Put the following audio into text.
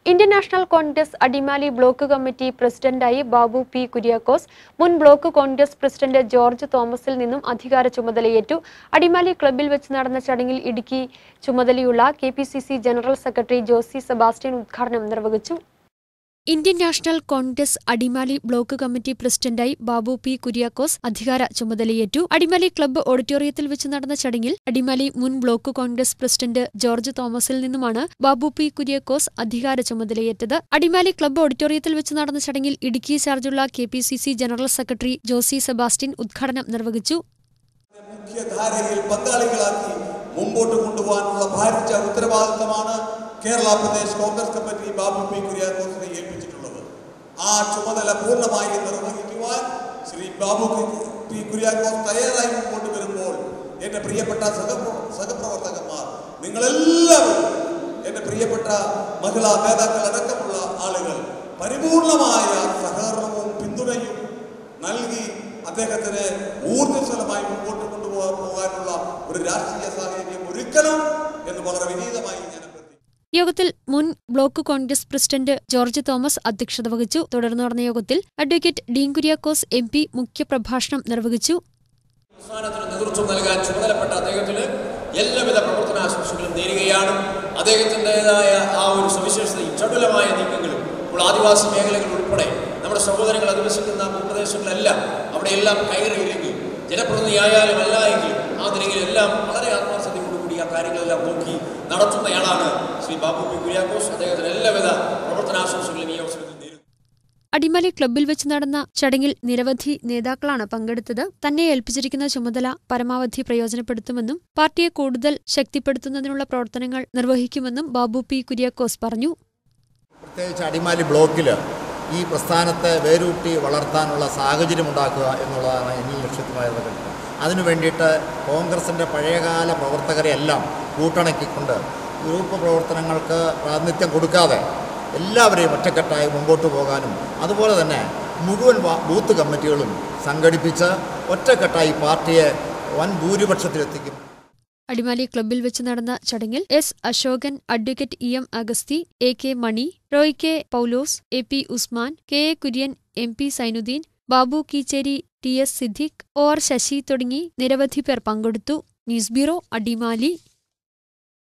Indian national Congress Adimali block committee പ്രസിഡന്റായി Babu P Kuriakose മുൻ block Congress president George തോമസിൽ നിന്നും അധികാര ചുമതലയേറ്റു അടിമാലി ക്ലബ്ബിൽ വെച്ച് നടന്ന ചടങ്ങിൽ ഇടുക്കി ചുമതലയുള്ള K general secretary Josy Sebastian ഉദ്ഘാടനം നിർവഹിച്ചു Indian national Congress Adimali block committee പ്രസിഡന്റായി ബാബു പി കുര്യാക്കോസ് അധികാര ചുമതലയേറ്റു അടിമാലി ക്ലബ്ബ് ഓഡിറ്റോറിയത്തിൽ വെച്ച് നടന്ന ചടങ്ങിൽ അടിമാലി മുൻ ബ്ലോക്ക് കോൺഗ്രസ് പ്രസിഡന്റ് ജോർജ് തോമസിൽ നിന്നുമാണ് ബാബു പി കുര്യാക്കോസ് അധികാര ചുമതലയേറ്റത് അടിമാലി ക്ലബ്ബ് ഓഡിറ്റോറിയത്തിൽ വെച്ച് നടന്ന ചടങ്ങിൽ ഇടുക്കി ചാർജുള്ള K P C C general secretary Josy Sebastian ഉദ്ഘാടനം നിർവഹിച്ചു മുഖ്യധാരയിൽ പങ്കാളികളാക്കി മുമ്പോട്ട് കൊണ്ടുപോകാനുള്ള ഭാരിച്ച ഉത്തരവാദിത്തമാണ് Kerala Pradesh Congress committee Babu P കുര്യാക്കോസിനെ ഏൽപ്പിച്ചിട്ടുള്ളത് ആ ചുമതല പൂർണ്ണമായി നിർവഹിക്കുവാൻ ശ്രീ ബാബു പി കുര്യാക്കോസ് തയ്യാറായി മുമ്പോട്ട് വരുമ്പോൾ എൻ്റെ പ്രിയപ്പെട്ട സഹപ്ര സഹപ്രവർത്തകന്മാർ നിങ്ങളെല്ലാവരും എൻ്റെ പ്രിയപ്പെട്ട മഹിളാ നേതാക്കൾ അടക്കമുള്ള ആളുകൾ പരിപൂർണമായ സഹകരണവും പിന്തുണയും നൽകി അദ്ദേഹത്തിന് ഊർജ്ജസ്വലമായി മുമ്പോട്ട് കൊണ്ടുപോകാൻ പോകാനുള്ള ഒരു രാഷ്ട്രീയ സാഹചര്യം ഒരുക്കണം എന്ന് വളരെ വിനീതമായി ഞാൻ അഭ്യർത്ഥിക്കുന്നു യോഗത്തിൽ മുൻ block Congress president George Thomas അധ്യക്ഷത വഹിച്ചു തുടർന്ന് നടന്ന യോഗത്തിൽ advocate Dean Kuriakose M P മുഖ്യപ്രഭാഷണം നിർവഹിച്ചു പ്രസ്ഥാനത്തിന് നേതൃത്വം നൽകാൻ ചുമതലപ്പെട്ട അദ്ദേഹത്തിന് എല്ലാവിധ പ്രവർത്തനാശംസകളും നേരുകയാണ് അദ്ദേഹത്തിൻ്റെതായ ആ ഒരു സവിശേഷതയും ചടുലമായ നീക്കങ്ങളും ഇപ്പോൾ ആദിവാസി മേഖലകൾ ഉൾപ്പെടെ നമ്മുടെ സഹോദരങ്ങൾ അധിവസിക്കുന്ന ഭൂപ്രദേശങ്ങളെല്ലാം അവിടെയെല്ലാം കയറിയില്ലെങ്കിൽ ജനപ്രതിനിധിയായാലും അല്ല എങ്കിലും ആ നിലയിലെല്ലാം വളരെ ആത്മാർത്ഥതയോടുകൂടി ആ കാര്യങ്ങളെല്ലാം നോക്കി നടത്തുന്നയാളാണ് ശ്രീ ബാബു പി കുര്യാക്കോസ് അദ്ദേഹത്തിന് എല്ലാവിധ പ്രവർത്തനാശംസകളും ഈ അവസരത്തിൽ നേരുന്നു അടിമാലി ക്ലബ്ബിൽ വെച്ച് നടന്ന ചടങ്ങിൽ നിരവധി നേതാക്കളാണ് പങ്കെടുത്തത് തന്നെ ഏൽപ്പിച്ചിരിക്കുന്ന ചുമതല പരമാവധി പ്രയോജനപ്പെടുത്തുമെന്നും പാർട്ടിയെ കൂടുതൽ ശക്തിപ്പെടുത്തുന്നതിനുള്ള പ്രവർത്തനങ്ങൾ നിർവഹിക്കുമെന്നും ബാബു പി കുര്യാക്കോസ് പറഞ്ഞു പ്രത്യേകിച്ച് അടിമാലി ബ്ലോക്കിൽ ഈ പ്രസ്ഥാനത്തെ വേരൂട്ടി വളർത്താനുള്ള സാഹചര്യം ഉണ്ടാക്കുക എന്നുള്ളതാണ് ഇനി ലക്ഷ്യത്തുമായത് കണ്ടത് അതിനു വേണ്ടിയിട്ട് കോൺഗ്രസിൻ്റെ പഴയകാല പ്രവർത്തകരെ എല്ലാം കൂട്ടണക്കിക്കൊണ്ട് ഗ്രൂപ്പ് പ്രവർത്തനങ്ങൾക്ക് പ്രാതിനിധ്യം കൊടുക്കാതെ എല്ലാവരെയും ഒറ്റക്കെട്ടായി മുമ്പോട്ട് പോകാനും അതുപോലെ തന്നെ മുഴുവൻ വാ- ബൂത്ത് കമ്മിറ്റികളും സംഘടിപ്പിച്ച് ഒറ്റക്കെട്ടായി പാർട്ടിയെ വൻ ഭൂരിപക്ഷത്തിലെത്തിക്കും അടിമാലി ക്ലബ്ബിൽ വെച്ച് നടന്ന ചടങ്ങിൽ S Ashokan advocate E M Agasthy A K Mani Roy K Paulose A P Usman K A Kurian M P Sainudheen Babu Keecheri T S Siddique O R Sasi തുടങ്ങി നിരവധി പേർ പങ്കെടുത്തു ന്യൂസ് ബ്യൂറോ അടിമാലി